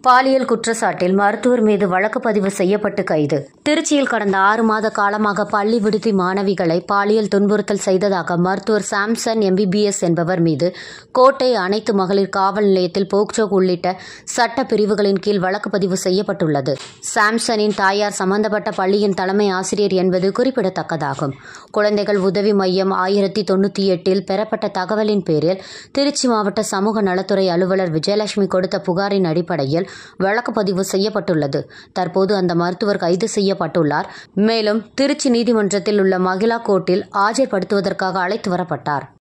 பாலியல் குற்றச்சாட்டில் மருத்துவர் மீது வழக்கு பதிவு செய்யப்பட்டு கைது திருச்சியில் கடந்த ஆறு மாத காலமாக பள்ளி விடுதி மாணவிகளை பாலியல் துன்புறுத்தல் செய்ததாக மருத்துவர் சாம்சன் எம்பிபிஎஸ் என்பவர் மீது கோட்டை அனைத்து மகளிர் காவல் நிலையத்தில் போக்சோ உள்ளிட்ட சட்ட பிரிவுகளின் கீழ் வழக்கு பதிவு செய்யப்பட்டுள்ளது சாம்சனின் தாயார் சம்பந்தப்பட்ட பள்ளியின் தலைமை ஆசிரியர் என்பது குறிப்பிடத்தக்கதாகும் குழந்தைகள் உதவி மையம் ஆயிரத்தி தொண்ணூற்றி எட்டில் பெறப்பட்ட தகவலின் பேரில் திருச்சி மாவட்ட சமூக நலத்துறை அலுவலர் விஜயலட்சுமி கொடுத்த புகாரின் அடிப்படையில் வழக்கு பதிவு செய்யப்பட்டுள்ளது தற்போது அந்த மருத்துவர் கைது செய்யப்பட்டுள்ளார் மேலும் திருச்சி நீதிமன்றத்தில் உள்ள மகிழா கோர்ட்டில் ஆஜர்படுத்துவதற்காக அழைத்து வரப்பட்டார்